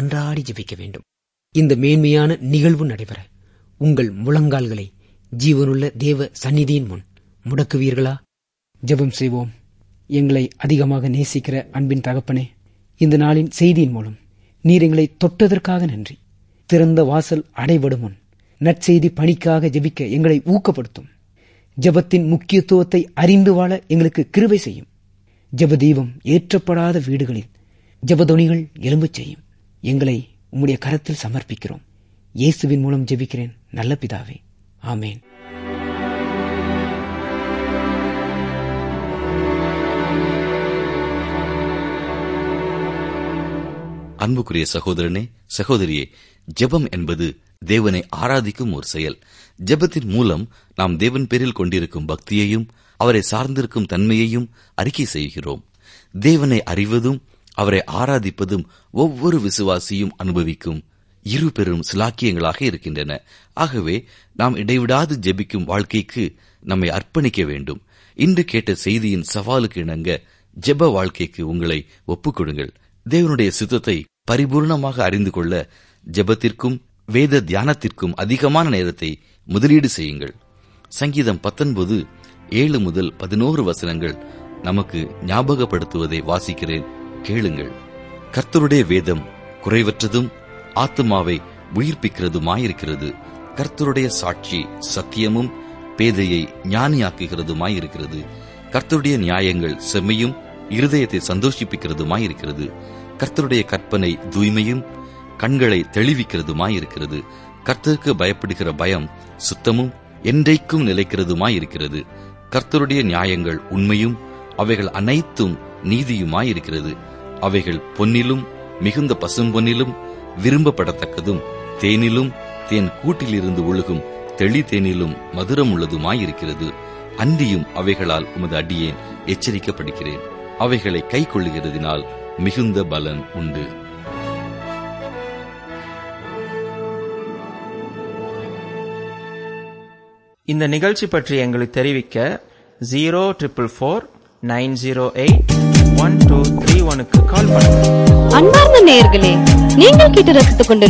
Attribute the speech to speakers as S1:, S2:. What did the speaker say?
S1: மன்றாடி ஜெபிக்க வேண்டும் இந்த மேன்மையான நிகழ்வு நடைபெற உங்கள் முழங்கால்களை ஜீவனுள்ள தேவ சந்நிதியின் முன் முடக்குவீர்களா ஜெபம் செய்வோம் எங்களை அதிகமாக நேசிக்கிற அன்பின் தகப்பனே இந்த நாளின் செய்தியின் மூலம் நீர் எங்களை தொட்டதற்காக நன்றி திறந்த வாசல் அடைபடும் முன் நற்செய்தி பணிக்காக ஜெபிக்க எங்களை ஊக்கப்படுத்தும் ஜெபத்தின் முக்கியத்துவத்தை அறிந்து வாழ எங்களுக்கு கிருபை செய்யும் ஜெபதீபம் ஏற்றப்படாத வீடுகளில் ஜெபதொனிகள் எலும்புச் செய்யும் எங்களை உம்முடைய கரத்தில் சமர்ப்பிக்கிறோம் இயேசுவின் மூலம் ஜெபிக்கிறேன் நல்ல பிதாவே ஆமேன்
S2: அன்புக்குரிய சகோதரனே சகோதரியே ஜெபம் என்பது தேவனை ஆராதிக்கும் ஒரு செயல் ஜெபத்தின் மூலம் நாம் தேவன் பேரில் கொண்டிருக்கும் பக்தியையும் அவரை சார்ந்திருக்கும் தன்மையையும் அறிக்கை செய்கிறோம் தேவனை அறிவதும் அவரை ஆராதிப்பதும் ஒவ்வொரு விசுவாசியும் அனுபவிக்கும் இரு பெரும் சிலாக்கியங்களாக இருக்கின்றன ஆகவே நாம் இடைவிடாது ஜெபிக்கும் வாழ்க்கைக்கு நம்மை அர்ப்பணிக்க வேண்டும் இன்று கேட்ட செய்தியின் சவாலுக்கு இணங்க ஜெப வாழ்க்கைக்கு உங்களை ஒப்புக்கொடுங்கள் தேவனுடைய சித்தத்தை பரிபூர்ணமாக அறிந்து கொள்ள ஜெபத்திற்கும் வேத தியானத்திற்கும் அதிகமான நேரத்தை முதலீடு செய்யுங்கள் சங்கீதம் பத்தொன்பது ஏழு முதல் பதினோரு வசனங்கள் நமக்கு ஞாபகப்படுத்துவதை வாசிக்கிறேன் கேளுங்கள் கர்த்தருடைய வேதம் குறைவற்றதும் ஆத்மாவை உயிர்ப்பிக்கிறதுமாயிருக்கிறது கர்த்தருடைய சாட்சி சத்தியமும் பேதையை ஞானியாக்குகிறதுமாயிருக்கிறது கர்த்தருடைய நியாயங்கள் செம்மையும் இருதயத்தை சந்தோஷிப்பிக்கிறதுமாயிருக்கிறது கர்த்தருடைய கற்பனை தூய்மையும் கண்களை தெளிவிக்கிறதுமாயிருக்கிறது கர்த்தருக்கு பயப்படுகிற பயம் சுத்தமும் என்றைக்கும் நிலைக்கிறதுமாயிருக்கிறது கர்த்தருடைய நியாயங்கள் உண்மையும் அவைகள் அனைத்தும் நீதியுமாயிருக்கிறது அவைகள் பொன்னிலும் மிகுந்த பசும்பொன்னிலும் விரும்பப்படத்தக்கதும் தேனிலும் தேன் கூட்டிலிருந்து ஒழுகும் தெளி தேனிலும் மதுரம் உள்ளதுமாயிருக்கிறது அன்றியும் அவைகளால் உமது அடியேன் எச்சரிக்கப்படுகிறேன் அவைகளை கை கொள்ளுகிறதினால் மிகுந்த பலன் உண்டு
S3: இந்த நிகழ்ச்சி பற்றி எங்களுக்கு தெரிவிக்க zero triple four nine zero eight one two three ஒனுக்கு கால் பண்ணுங்க
S4: அன்பார்ந்த நேயர்களே நீங்கள் கேட்டு ரசித்துக் கொண்டிருப்பது